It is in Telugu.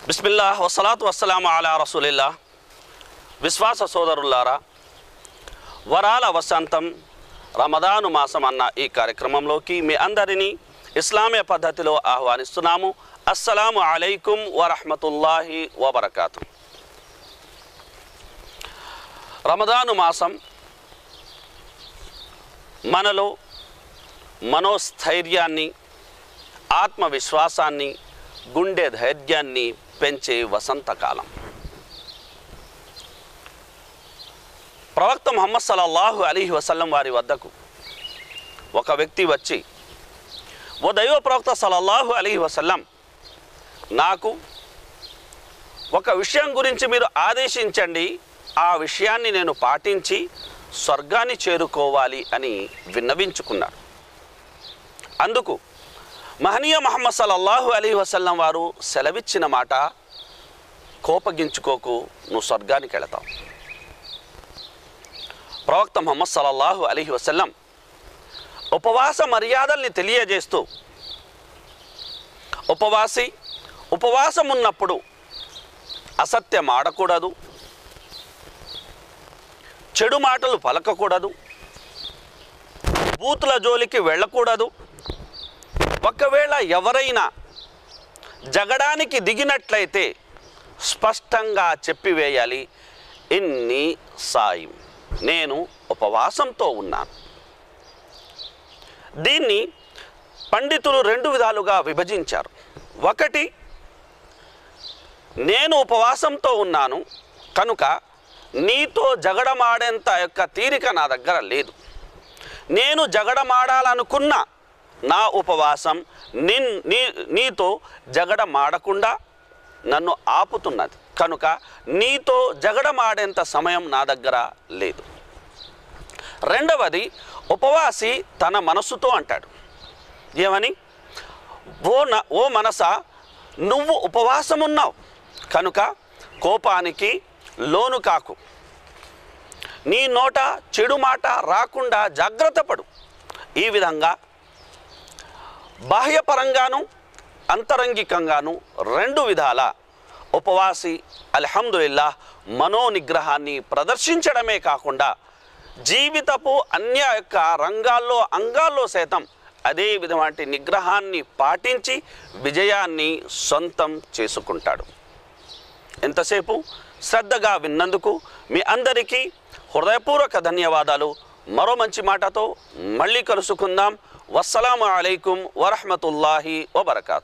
బిస్మిల్లా వసలాతు వస్సలాం అలా రసూలిల్లా విశ్వాస సోదరులారా వరాల వసంతం రమదాను మాసం అన్న ఈ కార్యక్రమంలోకి మీ అందరినీ ఇస్లామీయ పద్ధతిలో ఆహ్వానిస్తున్నాము అస్సలాము అలైకుం వరహమతుల్లాహి వబర్కాతు రమదాను మాసం మనలో మనోస్థైర్యాన్ని ఆత్మవిశ్వాసాన్ని గుండె ధైర్యాన్ని పెంచే వసంతకాలం ప్రవక్త ముహమ్మద్ సల్లల్లాహు అలీహి వసల్లం వారి వద్దకు ఒక వ్యక్తి వచ్చి ఓ దైవ ప్రవక్త సల్లల్లాహు అలీహి వసల్లం నాకు ఒక విషయం గురించి మీరు ఆదేశించండి ఆ విషయాన్ని నేను పాటించి స్వర్గాన్ని చేరుకోవాలి అని విన్నవించుకున్నాడు అందుకు మహనీయ మహమ్మద్ సల్లల్లాహు అలీ వసల్లం వారు సెలవిచ్చిన మాట కోపగించుకోకు నువ్వు స్వర్గానికి వెళతావు ప్రవక్త ముహమ్మద్ సల్లల్లాహు అలీ వసల్లం ఉపవాస మర్యాదల్ని తెలియజేస్తూ ఉపవాసి ఉపవాసం ఉన్నప్పుడు అసత్యం ఆడకూడదు చెడు మాటలు పలకకూడదు బూతుల జోలికి వెళ్ళకూడదు ఒకవేళ ఎవరైనా జగడానికి దిగినట్లయితే స్పష్టంగా చెప్పివేయాలి ఇన్ని సాయం నేను ఉపవాసంతో ఉన్నాను దీన్ని పండితులు రెండు విధాలుగా విభజించారు ఒకటి నేను ఉపవాసంతో ఉన్నాను కనుక నీతో జగడమాడేంత యొక్క తీరిక నా దగ్గర లేదు నేను జగడమాడాలనుకున్న నా ఉపవాసం నిన్ నీ నీతో జగడమాడకుండా నన్ను ఆపుతున్నది కనుక నీతో జగడమాడేంత సమయం నా దగ్గర లేదు రెండవది ఉపవాసి తన మనస్సుతో అంటాడు ఏమని ఓ న ఓ మనస నువ్వు ఉపవాసమున్నావు కనుక కోపానికి లోను కాకు నీ నోట చెడు మాట రాకుండా జాగ్రత్త పడు ఈ విధంగా బాహ్యపరంగాను అంతరంగికంగాను రెండు విధాల ఉపవాసి అల్హమ్దుల్లా మనోనిగ్రహాన్ని ప్రదర్శించడమే కాకుండా జీవితపు అన్య యొక్క రంగాల్లో అంగాల్లో సైతం అదే విధమైన నిగ్రహాన్ని పాటించి విజయాన్ని సొంతం చేసుకుంటాడు ఎంతసేపు శ్రద్ధగా విన్నందుకు మీ అందరికీ హృదయపూర్వక ధన్యవాదాలు మరో మంచి మాటతో మళ్ళీ కలుసుకుందాం వస్సలాము అలైకుం వరహమతుల్లాహి వబర్కాతు